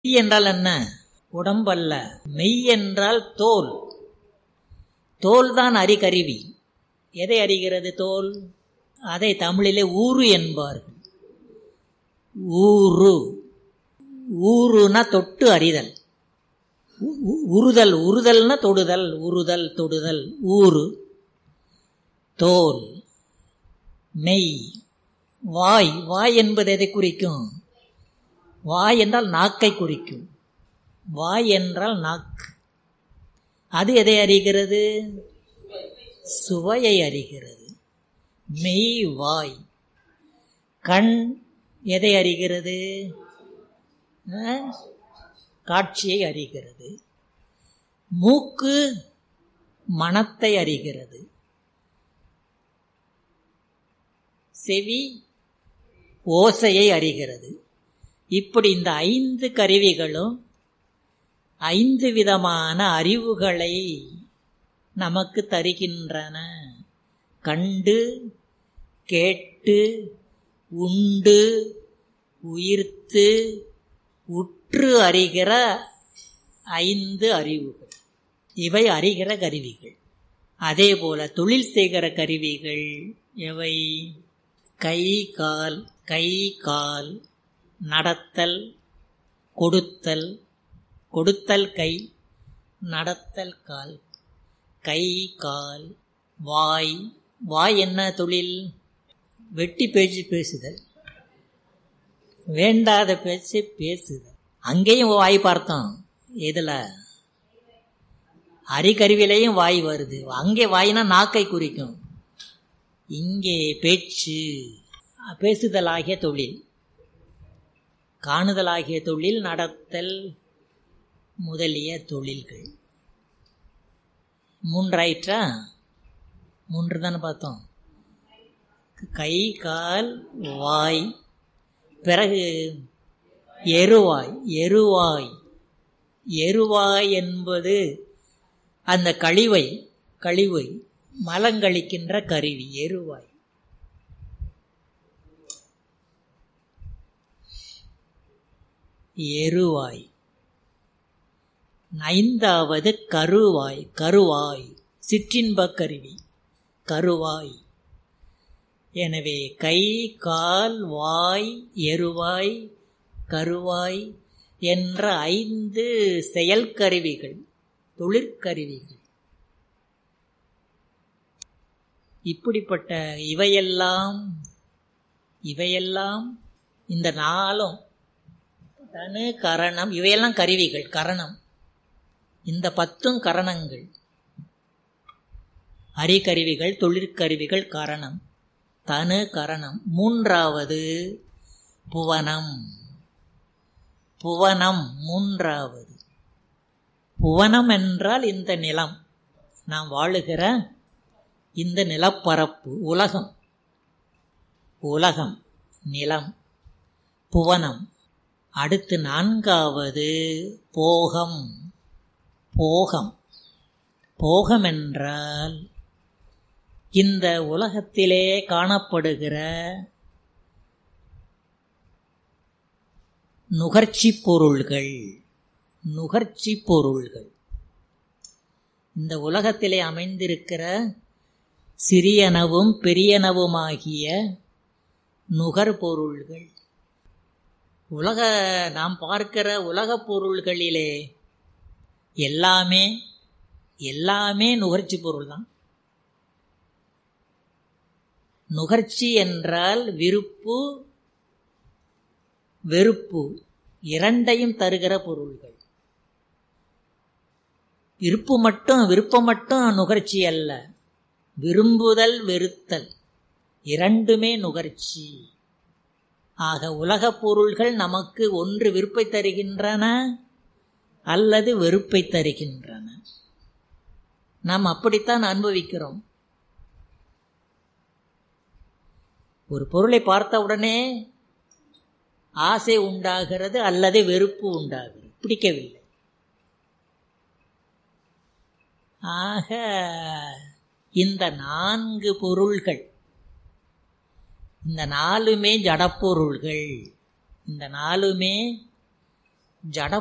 மெய் என்றால் என்ன உடம்பல்ல மெய் என்றால் தோல் தோல் தான் அறிகருவி எதை அறிகிறது தோல் அதை தமிழிலே ஊறு என்பார்கள் ஊறு ஊறுனா தொட்டு அறிதல் உறுதல் உறுதல்னா தொடுதல் உறுதல் தொடுதல் ஊறு தோல் மெய் வாய் வாய் என்பது எதை குறிக்கும் வாய் என்றால் நாக்கை குறிக்கும் வாய் என்றால் நாக்கு அது எதை அறிகிறது சுவையை அறிகிறது மெய் வாய் கண் எதை அறிகிறது காட்சியை அறிகிறது மூக்கு மனத்தை அறிகிறது செவி ஓசையை அறிகிறது இப்படி இந்த ஐந்து கருவிகளும் ஐந்து விதமான அறிவுகளை நமக்கு தருகின்றன கண்டு கேட்டு உண்டு உயிர்த்து உற்று அறிகிற ஐந்து அறிவுகள் இவை அறிகிற கருவிகள் அதே போல தொழில் செய்கிற கருவிகள் எவை கை கால் கை கால் நடத்தல் கொடுத்தல் கொடுத்தல் கை நடத்தல் கால் கை கால் வாய் வாய் என்ன தொழில் வெட்டி பேச்சு பேசுதல் வேண்டாத பேச்சு பேசுதல் அங்கேயும் வாய் பார்த்தோம் இதில் அறிகருவிலையும் வாய் வருது அங்கே வாயினா நாக்கை குறிக்கும் இங்கே பேச்சு பேசுதலாகிய தொழில் காணுதலாகிய தொழில் நடத்தல் முதலிய தொழில்கள் மூன்றாயிற்றா மூன்று தானே பார்த்தோம் கை கால் வாய் பிறகு எருவாய் எருவாய் எருவாய் என்பது அந்த கழிவை கழிவை மலங்கழிக்கின்ற கருவி எருவாய் எருவாய் ஐந்தாவது கருவாய் கருவாய் சிற்றின்ப கருவி கருவாய் எனவே கை கால் வாய் எருவாய் கருவாய் என்ற ஐந்து செயல்கருவிகள் தொழிற்கருவிகள் இப்படிப்பட்ட இவையெல்லாம் இவையெல்லாம் இந்த நாளும் தனு கரணம் இவையெல்லாம் கருவிகள் கரணம் இந்த பத்தும் கரணங்கள் அரிகருவிகள் தொழிற்கருவிகள் கரணம் தனு கரணம் மூன்றாவது புவனம் புவனம் மூன்றாவது புவனம் என்றால் இந்த நிலம் நாம் வாழுகிற இந்த நிலப்பரப்பு உலகம் உலகம் நிலம் புவனம் அடுத்து நான்காவது போகம் போகம் போகம் என்றால் இந்த உலகத்திலே காணப்படுகிற நுகர்ச்சி பொருள்கள் நுகர்ச்சி பொருள்கள் இந்த உலகத்திலே அமைந்திருக்கிற சிறியனவும் பெரியனவுமாகிய நுகர்பொருள்கள் உலக நாம் பார்க்கிற உலகப் பொருள்களிலே எல்லாமே எல்லாமே நுகர்ச்சி பொருள் தான் நுகர்ச்சி என்றால் விருப்பு வெறுப்பு இரண்டையும் தருகிற பொருள்கள் விருப்பு மட்டும் விருப்பம் மட்டும் நுகர்ச்சி அல்ல விரும்புதல் வெறுத்தல் இரண்டுமே நுகர்ச்சி ஆக உலகப் பொருள்கள் நமக்கு ஒன்று விருப்பை தருகின்றன அல்லது வெறுப்பை தருகின்றன நாம் அப்படித்தான் அனுபவிக்கிறோம் ஒரு பொருளை பார்த்த உடனே ஆசை உண்டாகிறது அல்லது வெறுப்பு உண்டாகிறது பிடிக்கவில்லை ஆக இந்த நான்கு பொருள்கள் இந்த நாலுமே ஜடப்பொருள்கள் இந்த நாலுமே ஜட